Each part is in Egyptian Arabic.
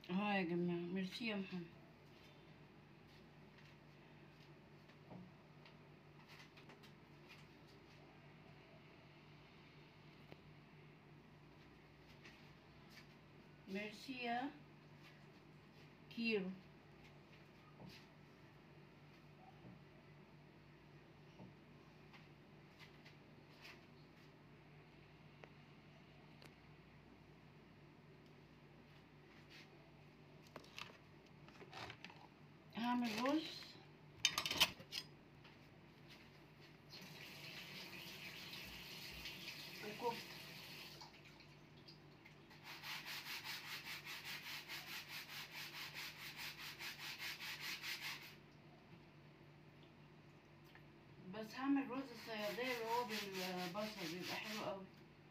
اه يا جماعة ميرسي يا محمد ميرسي يا كيرو هعمل رز وكفتة بس هعمل رز الصيادية اللي هو بالبصل بيبقى حلو قوي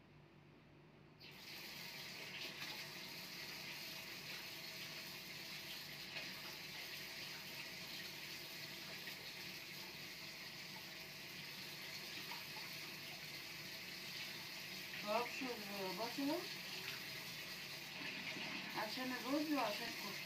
وابشر بصلة عشان الرز وعشان الكفتة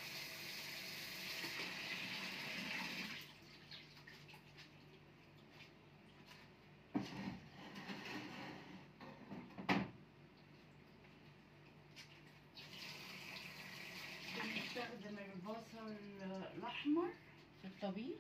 بنستخدم البصل الأحمر في الطبيخ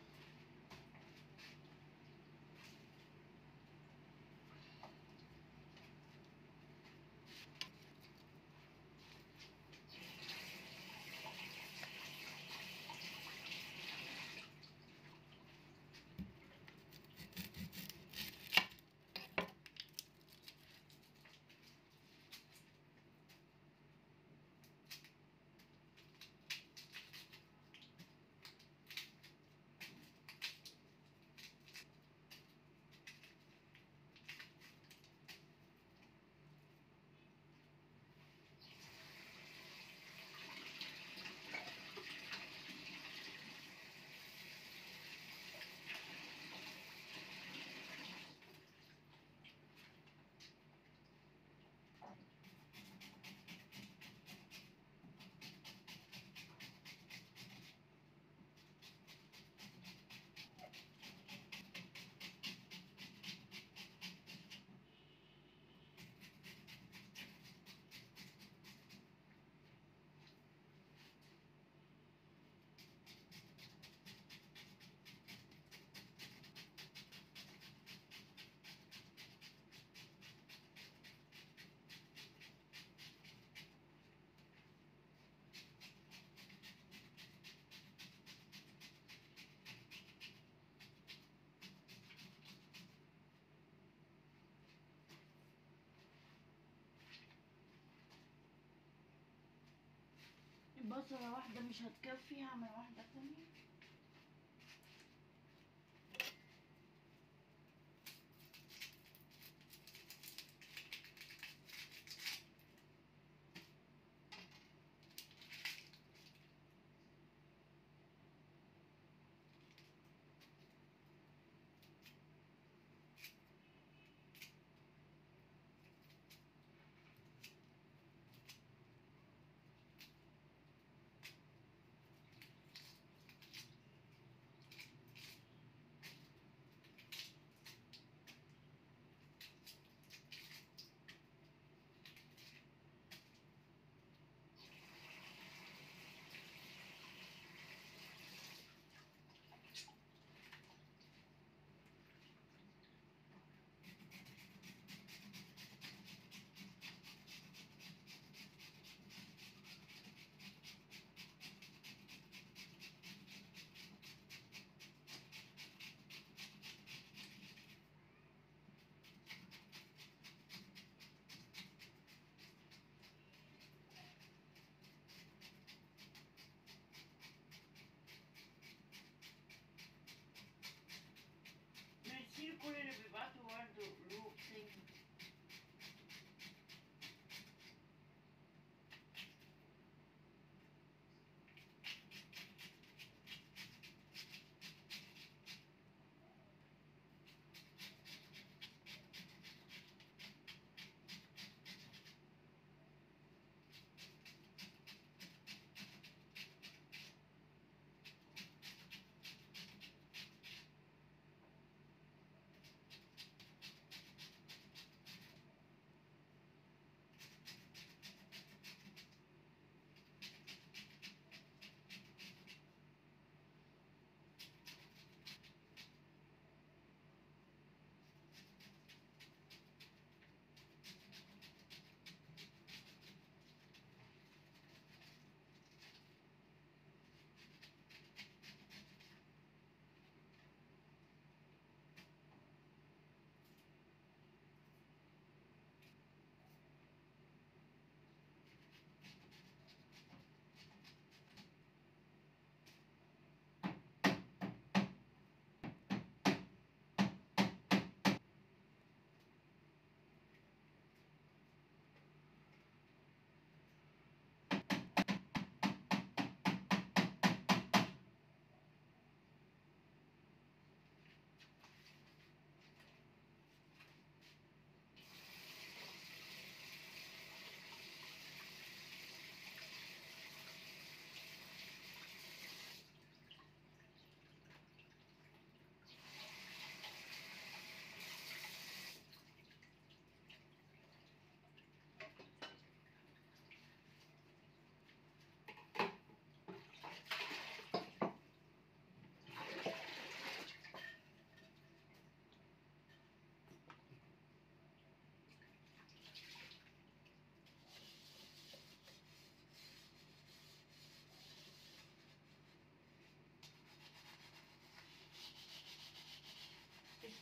بصلة واحدة مش هتكفي هعمل واحدة تانية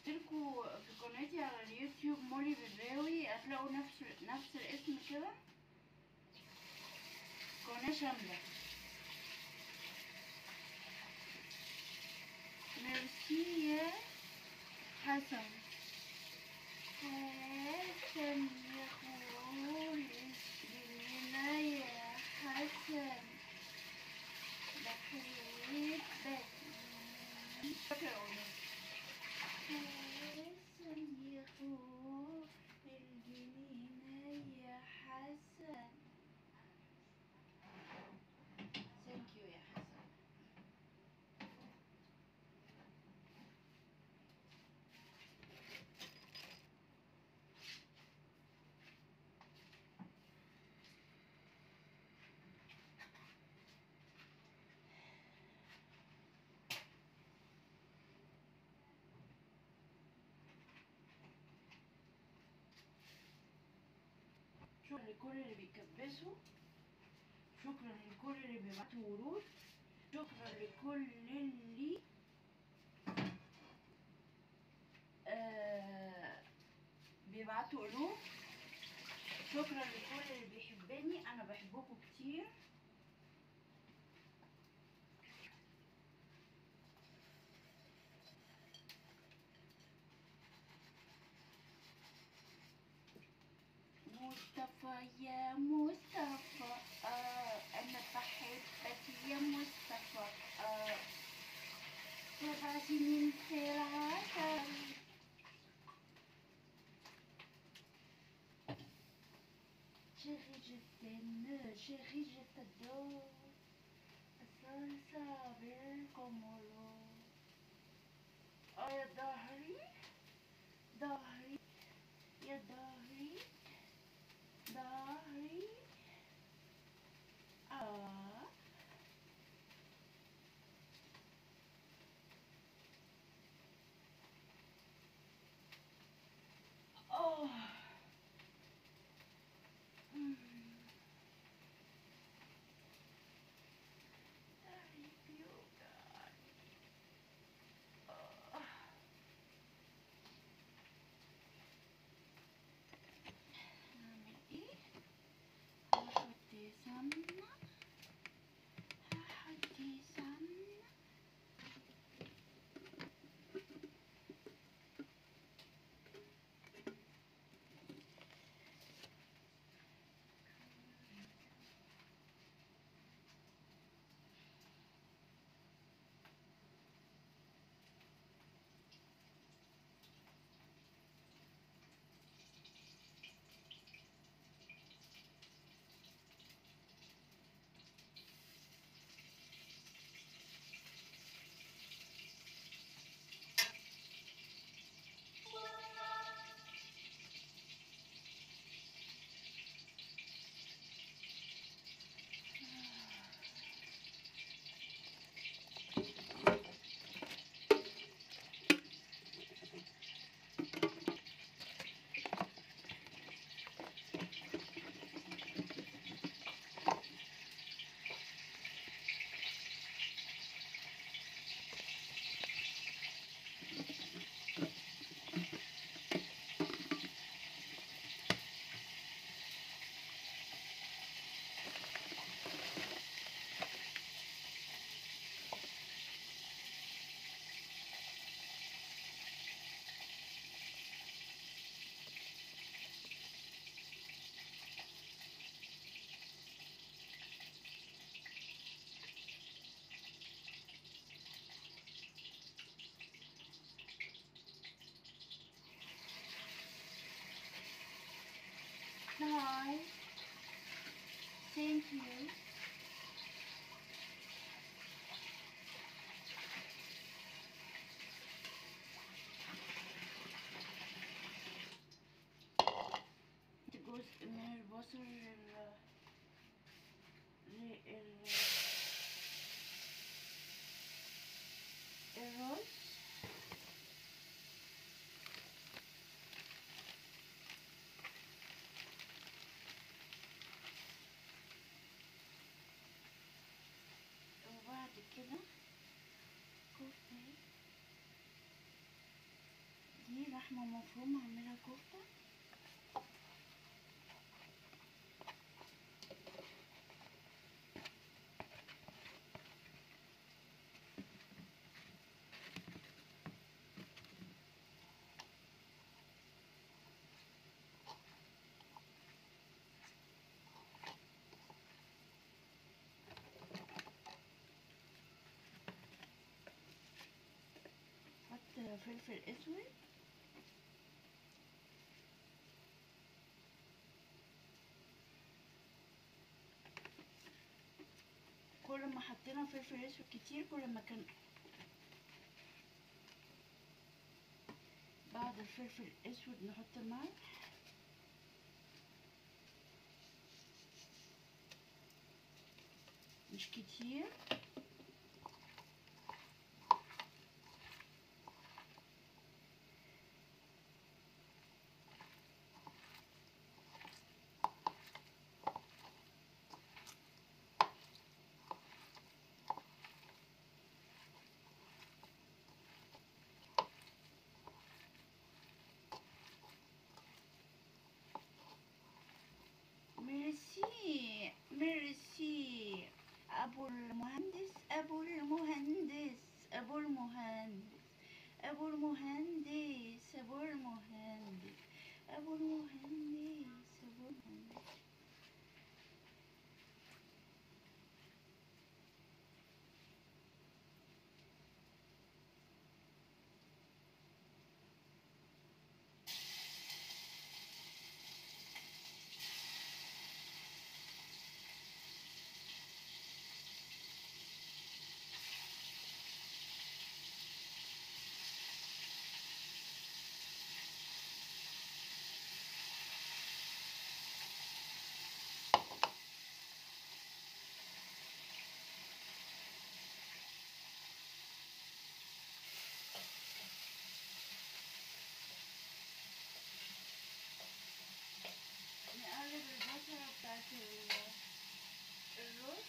اشتركوا في قناتي على اليوتيوب مولي بالراوي هتلاقوا نفس نفس الاسم كده قناة شاملة ميرسي يا حسن حسن يا خولي لنا يا حسن بحبك فاكرة الأغنية حسن يا خولي الجنينة يا حسن ثانك يو يا حسن شكرا لكل اللي بيكبسوا شكرا لكل اللي بيبعتوا ورود شكرا لكل اللي آه بيبعتوا قلوب شكرا لكل اللي بيحبني انا بحبكم كتير مصطفى يا مصطفى آه أنا بحبك يا مصطفى آه سبع سنين في العسل Chérie, je t'aime, chérie, je t'adore. Sans saber cómo lo. Oh, يا ظهري ظهري يا ظهري ظهري آه أوه أمم. ظهري بيوجعني. آه. نعمل ايه هحط سمنة هحط سمنة Hi. Thank you. جزء من البصل ال- ل- ال- الرز لحمة مفرومة اعملها كفتة حط فلفل اسود كل ما حطينا فلفل اسود كتير كل ما كان بعد الفلفل الاسود نحط الملح مش كتير ميرسي ميرسي أبو المهندس أبو المهندس أبو المهندس أبو المهندس أبو المهندس أبو المهندس أبو المهندس نقلب البصلة بتاعت ال- الرز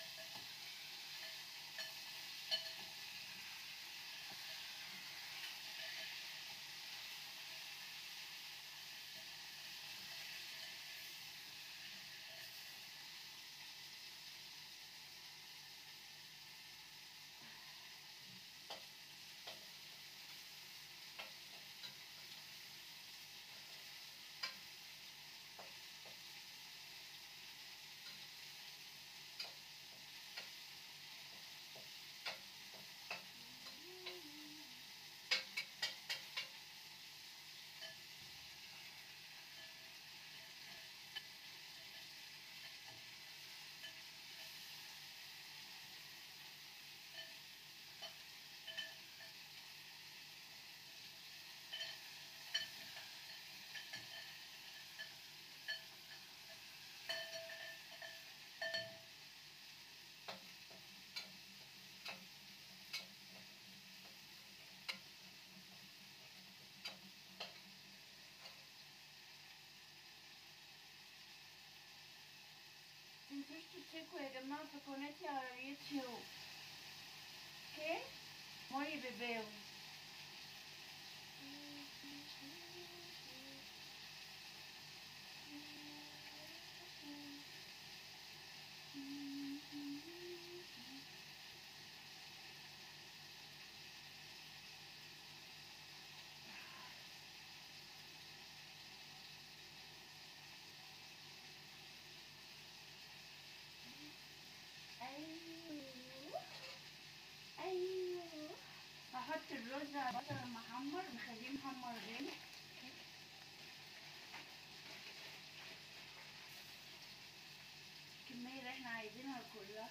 متنسوش تشتركوا يا جماعة في قناتي على اليوتيوب اوكي موري بيباوي ايوه ايوه هحط الرز على البصل المحمر نخليه محمر غامق الكمية اللي احنا عايزينها كلها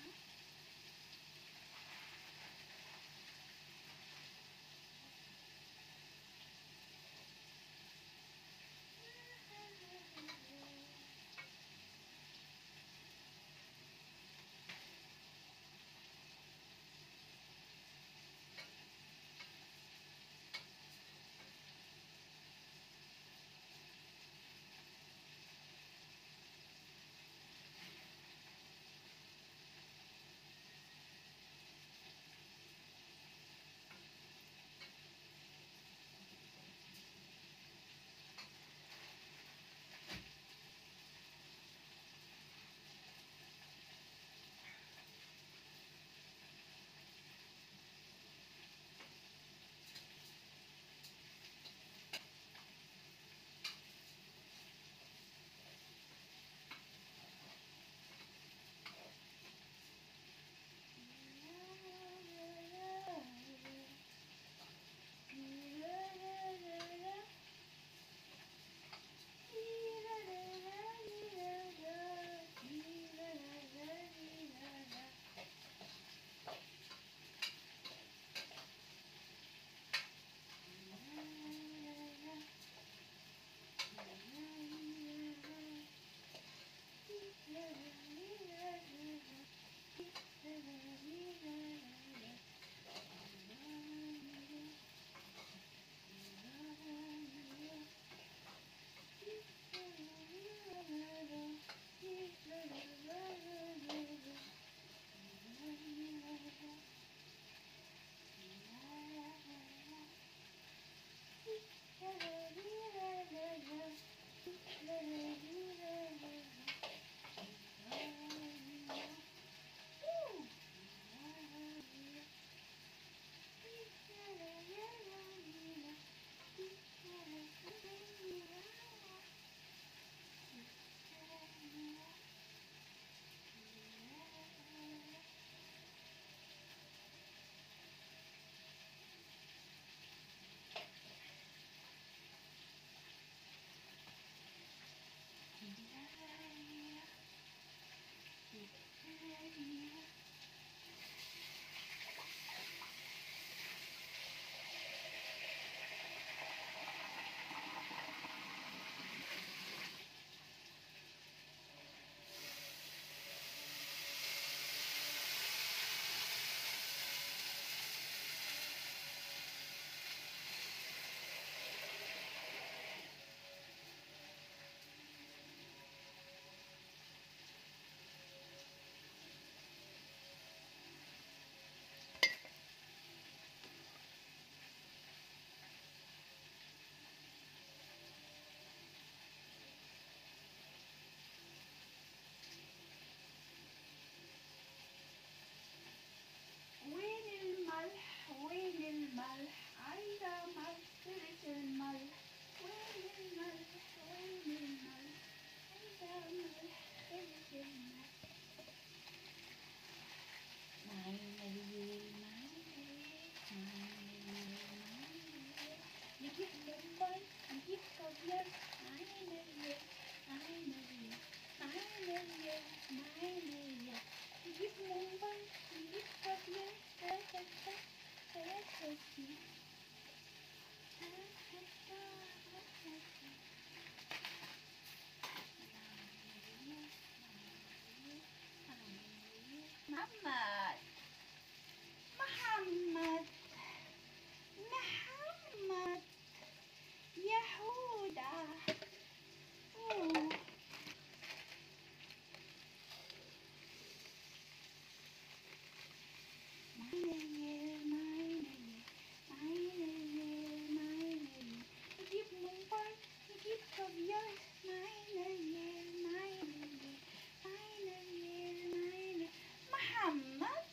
عينيا نجيب موبايل نجيب كافية تاتا تاتا محمد محمد محمد يهودا أوه. Meine, meine, meine, meine. نجيب موبايل نجيب كافيار meine, meine, meine, meine. محمد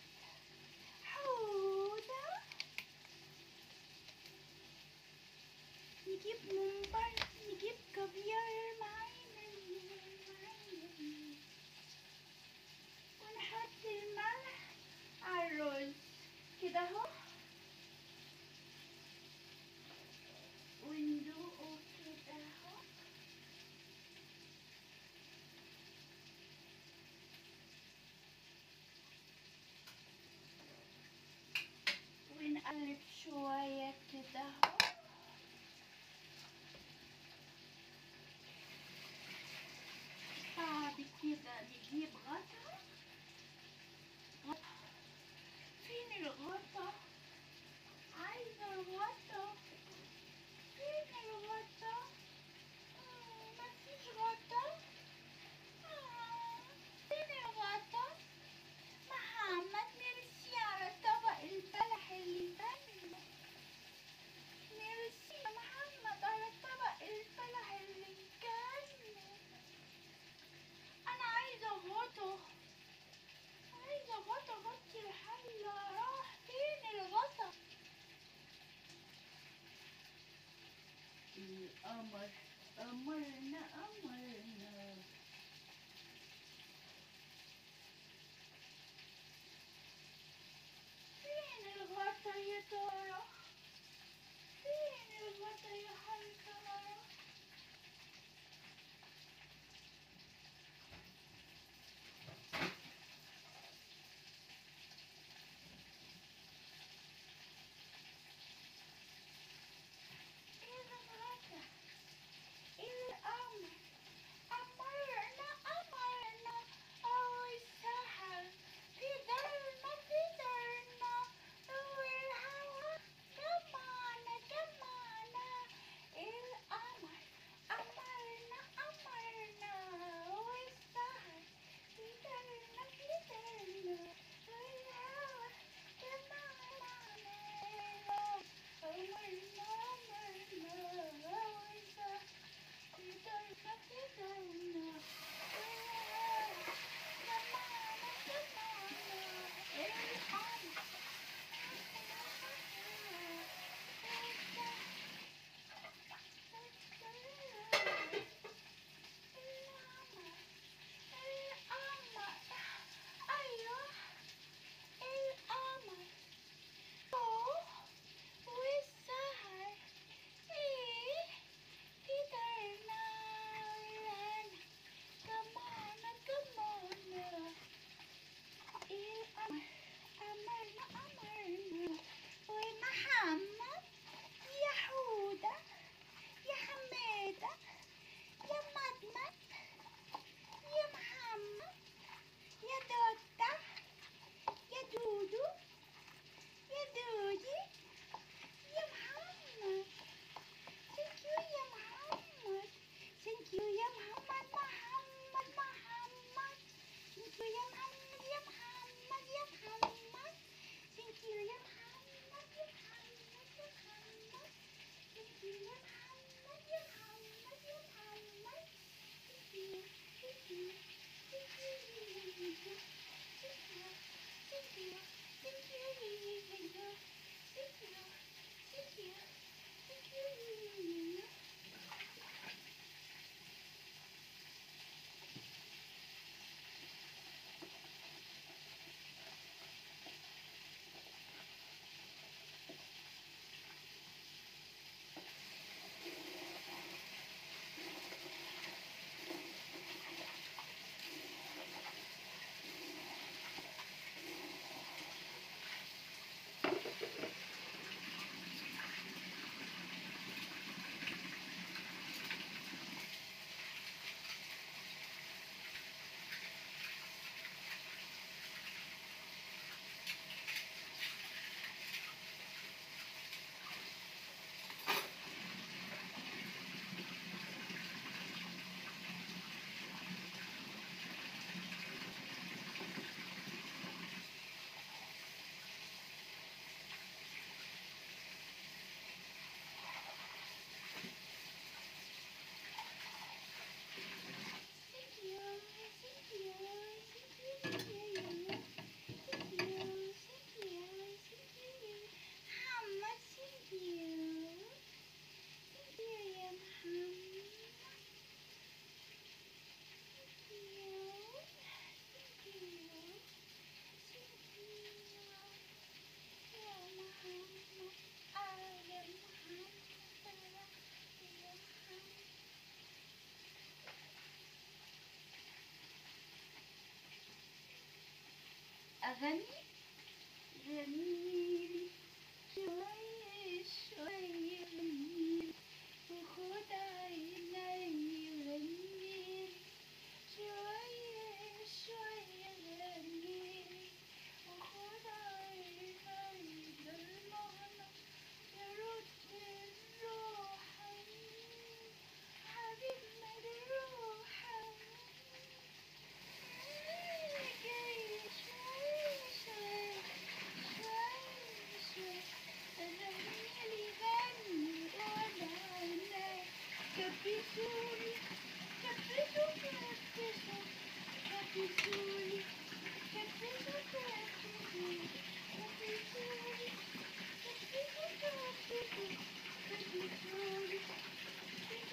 حودة نجيب موبايل نجيب كافيار meine, meine. ونحط الملح على الرز كده اهو وندوقه كده اهو ونقلب شوية كده اهو بعد كده نجيب غطا غطا فين الغطا عايزة الغطا فين الغطا آه، مفيش غطا آه، فين الغطا محمد ميرسي على طبق البلح اللي كان ميرسي يا محمد على طبق البلح اللي كان انا عايزة غطا عايزة غطا غطي الحلة راح فين الغطا القمر قمرنا قمرنا فين الغطا يا ترى فين الغطا يا حنكرة ايه الغطا ايه القمر قمرنا قمرنا أو السحر في درنا في درنا والهوا جمعنا جمعنا القمر قمرنا قمرنا والسحر في درنا في درنا والهوا جمعنا قمرنا قمرنا والسحر والسهر ايه قدرنا لنا كمان كمان إيه أمر أمرنا أمرنا ومحمد يا حودة يا حمادة يا مدمد يا محمد يا دوتة يا دودو يا دودي يا محمد Thank you يا محمد Thank you يا محمد محمد محمد Thank you يا محمد يا محمد يا محمد Thank you يا محمد يا محمد يا محمد Thank you يا محمد يا محمد يا محمد Thank you Thank you Thank you Thank you Thank you Thank you Thank you Thank you Thank you Thank you أغني غنيلي شوية شوية غنيلي وخد عيني غنيلي شوية شوية غنيلي وخد عيني ده المعنى يرد الروح حبيبنا الروح جاي شوي شوي شوي شوي غنيلي غني وانا عناي كبسوني كبسوا كبسوا كبسوني كبسوا كبسوا كبسوني كبسوا كبسوا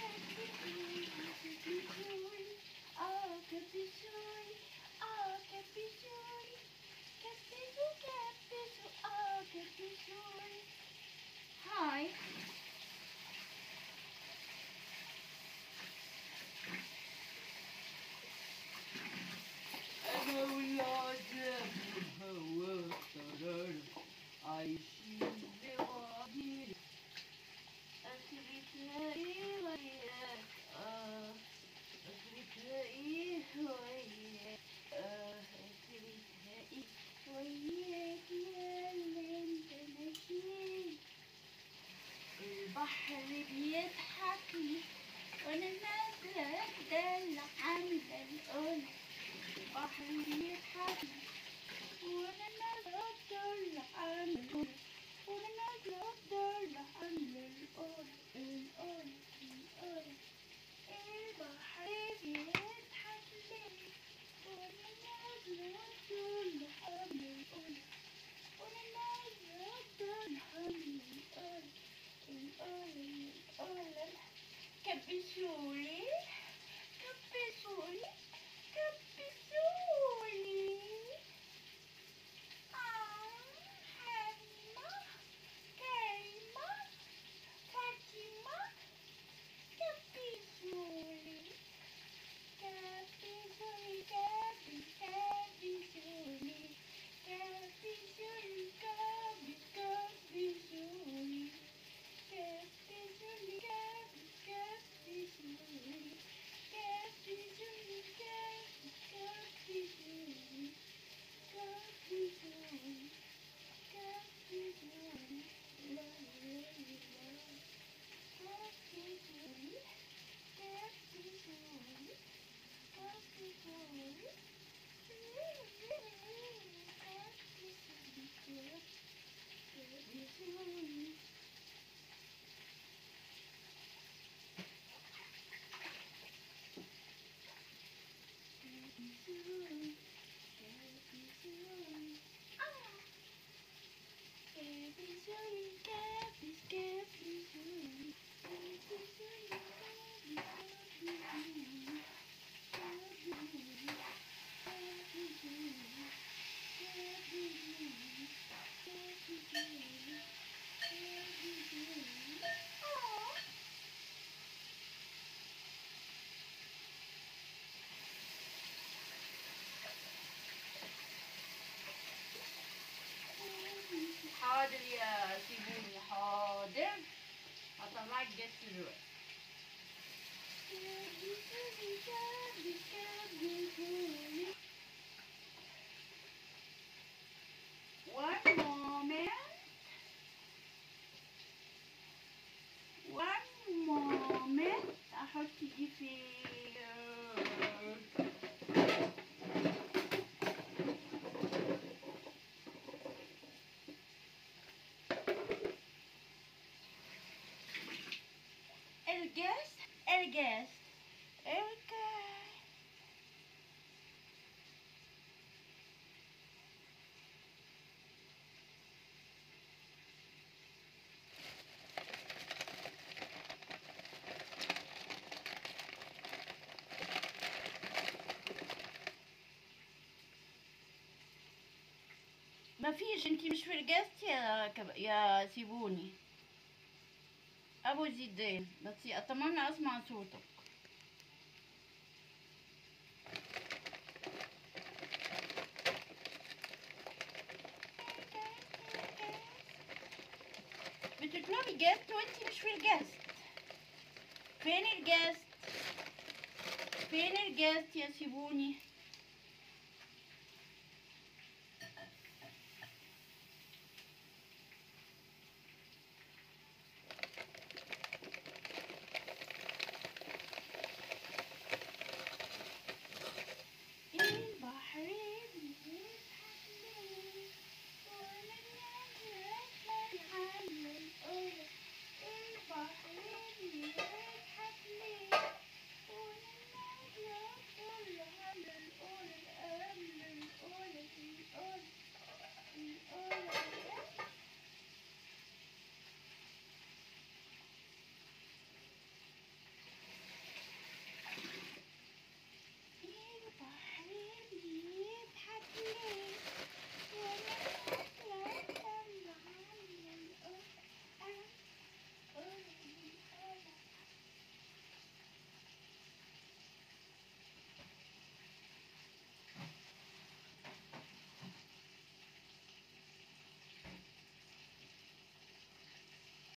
Hi. أنا والعذاب والهوى قرار عايشين لوحدينا آخرتها إيه وياك آه آخرتها إيه وياك آه آخرتها إيه وياك يا اللي أنت ناسيه البحر بيضحك لي وأنا نازلة أتدلع عاملة القلب البحر بيضحك لي وأنا نازلة أتدلع عاملة القلب وأنا نازلة أتدلع عاملة القلب القلب القلب البحر بيضحك لي وأنا نازلة أتدلع عاملة القلب وأنا نازلة أتدلع عاملة القلب القلب القلب كبسولي كبسولي كبسولي آه حلمة كريمة فاطمة كبسولي كبسولي كبس كبسولي كبسولي كبس كبسولي كبسولي كبس كبسولي كبسولي كبس كبسولي كبسولي كبسولي لا لا لا كبسولي كبسولي كبسولي كبسولي حاضر يا سيبوني حاضر هطلعك جس دلوقتي One moment. One moment. أحط دي في الجاز الجاز الجاز ما فيش انتي مش في الجاست يا كب... يا سيبوني ابو زيدان بس اتمنى اسمع صوتك الجست وانتي مش في الجست فين الجست فين الجست يا سيبوني